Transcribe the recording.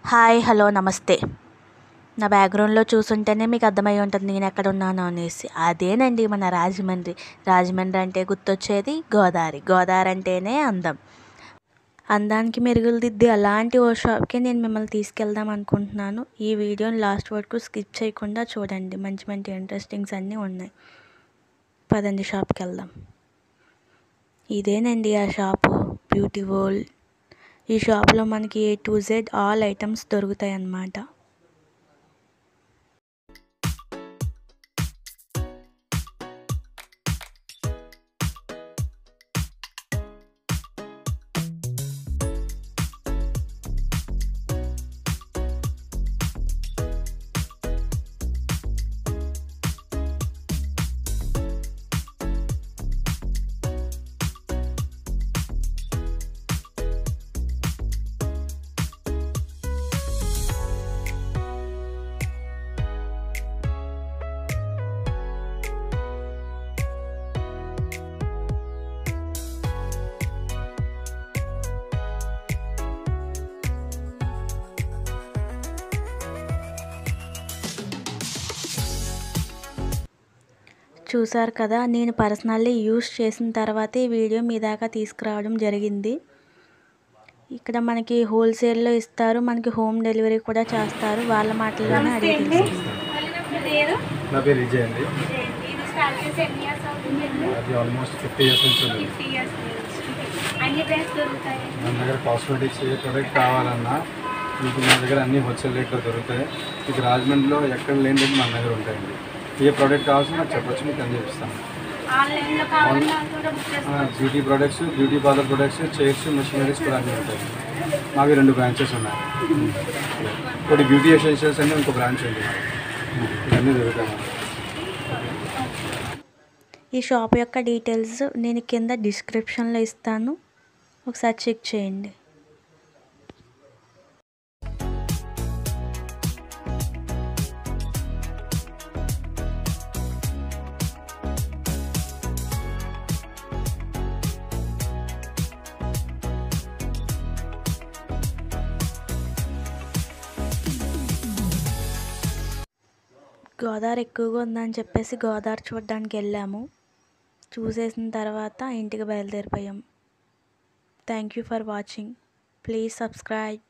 Hi hello నమస్తే నా బ్యాక్గ్రౌండ్లో చూసుంటేనే మీకు అర్థమై ఉంటుంది నేను ఎక్కడ ఉన్నాను అనేసి అదేనండి మన రాజమండ్రి రాజమండ్రి అంటే గుర్తొచ్చేది గోదావరి గోదావరి అంటేనే అందం అందానికి మెరుగులు దిద్ది అలాంటి ఓ షాప్కి నేను మిమ్మల్ని తీసుకెళ్దాం అనుకుంటున్నాను ఈ వీడియోని లాస్ట్ వరకు స్కిప్ చేయకుండా చూడండి మంచి మంచి ఇంట్రెస్టింగ్స్ అన్నీ ఉన్నాయి పదండి షాప్కి వెళ్దాం ఇదేనండి ఆ షాపు బ్యూటీ వరల్డ్ ఈ షాప్లో మనకి A to Z all items దొరుకుతాయి అన్నమాట చూసారు కదా నేను పర్సనల్లీ యూస్ చేసిన తర్వాతే ఈ వీడియో మీ దాకా తీసుకురావడం జరిగింది ఇక్కడ మనకి హోల్సేల్లో ఇస్తారు మనకి హోమ్ డెలివరీ కూడా చేస్తారు వాళ్ళ మాటల్లోనే అడిగి తెలుసుకుందాం పేరు నా పేరు విజయ్ అండి ఇది స్టార్ట్ చేసి ఎన్ని ఇయర్స్ అవుతుందండి అది ఆల్మోస్ట్ ఫిఫ్టీ ఇయర్స్ నుంచి ఉంది ఫిఫ్టీ ఇయర్స్ అన్ని ప్రైస్ దొరుకుతాయి మన దగ్గర కాస్మెటిక్స్ ఏ ప్రోడక్ట్ కావాలన్నా మీకు మన దగ్గర అన్ని హోల్సేల్ రేట్లో దొరుకుతాయి మీకు రాజమండ్రిలో ఎక్కడ లేని మన దగ్గర ఉంటాయండి ఏ ప్రోడక్ట్ కావాల్సిన నాకు చెప్పొచ్చు మీకు అన్ని చెప్తాను ఆన్లైన్లో కావాలన్నా కూడా బుక్ చేసుకోవచ్చు beauty products beauty parlour products chairs machineries కూడా అన్నీ ఉంటాయి మావి రెండు బ్రాంచెస్ ఉన్నాయి ఒకటి బ్యూటీ ఎసెన్షియల్స్ అని ఇంకో బ్రాంచ్ ఉంది ఇవన్నీ దొరుకుతాయి మనకి. ఈ షాప్ యొక్క డీటెయిల్స్ నేను కింద డిస్క్రిప్షన్లో ఇస్తాను ఒకసారి చెక్ చేయండి గోదావరి ఎక్కువగా ఉందని చెప్పేసి గోదావరి చూడడానికి వెళ్ళాము చూసేసిన తర్వాత ఇంటికి బయలుదేరిపోయాం thank you for watching please subscribe